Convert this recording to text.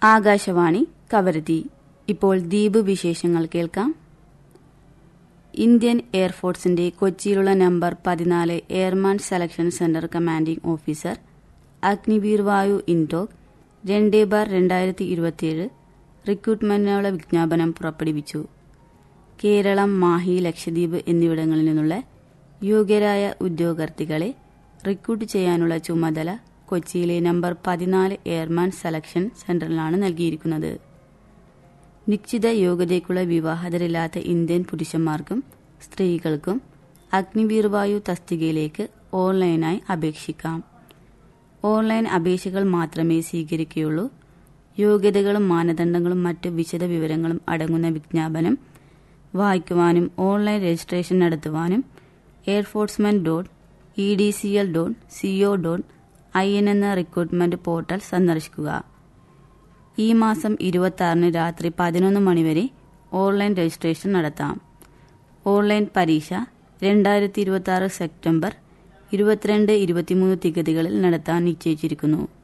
ആകാശവാണി കവരത്തി ഇപ്പോൾ ദ്വീപ് വിശേഷങ്ങൾ കേൾക്കാം ഇന്ത്യൻ എയർഫോഴ്സിന്റെ കൊച്ചിയിലുള്ള നമ്പർ പതിനാല് airman selection centre commanding officer Agniveer Vayu ഇൻഡോക് രണ്ട് ബാർ രണ്ടായിരത്തി ഇരുപത്തിയേഴ് റിക്രൂട്ട്മെന്റിനുള്ള വിജ്ഞാപനം പുറപ്പെടുവിച്ചു കേരളം മാഹി ലക്ഷദ്വീപ് എന്നിവിടങ്ങളിൽ നിന്നുള്ള യോഗ്യരായ ഉദ്യോഗാർത്ഥികളെ റിക്രൂട്ട് ചെയ്യാനുള്ള ചുമതല കൊച്ചിയിലെ നമ്പർ പതിനാല് എയർമാൻ സെലക്ഷൻ സെന്ററിലാണ് നൽകിയിരിക്കുന്നത് നിശ്ചിത യോഗ്യതയ്ക്കുള്ള വിവാഹിതരില്ലാത്ത ഇന്ത്യൻ പുരുഷന്മാർക്കും സ്ത്രീകൾക്കും അഗ്നിവീർവായു തസ്തികയിലേക്ക് ഓൺലൈനായി അപേക്ഷിക്കാം ഓൺലൈൻ അപേക്ഷകൾ മാത്രമേ സ്വീകരിക്കുകയുള്ളൂ യോഗ്യതകളും മാനദണ്ഡങ്ങളും മറ്റ് വിശദ വിവരങ്ങളും അടങ്ങുന്ന വിജ്ഞാപനം വായിക്കുവാനും ഓൺലൈൻ രജിസ്ട്രേഷൻ നടത്തുവാനും air force men dot E D C L dot C O dot I N എന്ന റിക്രൂട്ട്മെന്റ് പോർട്ടൽ സന്ദർശിക്കുക ഈ മാസം ഇരുപത്തി ആറിന് രാത്രി പതിനൊന്ന് മണിവരെ ഓൺലൈൻ രജിസ്ട്രേഷൻ നടത്താം ഓൺലൈൻ പരീക്ഷ രണ്ടായിരത്തി ഇരുപത്തി ആറ് സെപ്റ്റംബർ ഇരുപത്തിരണ്ട് ഇരുപത്തിമൂന്ന് തീയതികളിൽ നടത്താൻ നിശ്ചയിച്ചിരിക്കുന്നു